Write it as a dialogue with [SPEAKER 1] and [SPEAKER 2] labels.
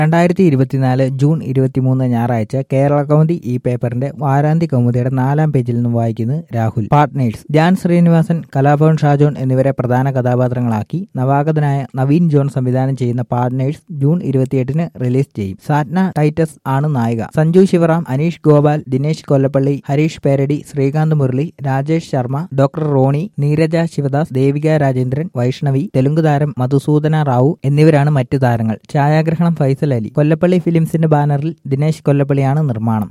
[SPEAKER 1] രണ്ടായിരത്തി ഇരുപത്തിനാല് ജൂൺ ഇരുപത്തിമൂന്ന് ഞായറാഴ്ച കേരള കൗമുദി ഈ പേപ്പറിന്റെ വാരാന്ത്യ കൗമുദിയുടെ നാലാം പേജിൽ നിന്നും വായിക്കുന്നത് രാഹുൽ പാർട്ട്നേഴ്സ് ജാൻ ശ്രീനിവാസൻ കലാഭവൻ ഷാജോൺ എന്നിവരെ പ്രധാന കഥാപാത്രങ്ങളാക്കി നവാഗതനായ നവീൻ ജോൺ സംവിധാനം ചെയ്യുന്ന പാർട്ട്നേഴ്സ് ജൂൺ ഇരുപത്തിയെട്ടിന് റിലീസ് ചെയ്യും സാറ്റ്ന ടൈറ്റസ് ആണ് നായിക സഞ്ജു ശിവറാം അനീഷ് ഗോപാൽ ദിനേശ് കൊല്ലപ്പള്ളി ഹരീഷ് പേരടി ശ്രീകാന്ത് മുരളി രാജേഷ് ശർമ്മ ഡോക്ടർ റോണി നീരജ ശിവദാസ് ദേവിക രാജേന്ദ്രൻ വൈഷ്ണവി തെലുങ്ക് താരം മധുസൂദന റാവു എന്നിവരാണ് മറ്റു താരങ്ങൾ ഛായാഗ്രഹണം ഫൈസൽ അലി കൊല്ലപ്പള്ളി ഫിലിംസിന്റെ ബാനറിൽ ദിനേശ് കൊല്ലപ്പള്ളിയാണ് നിർമ്മാണം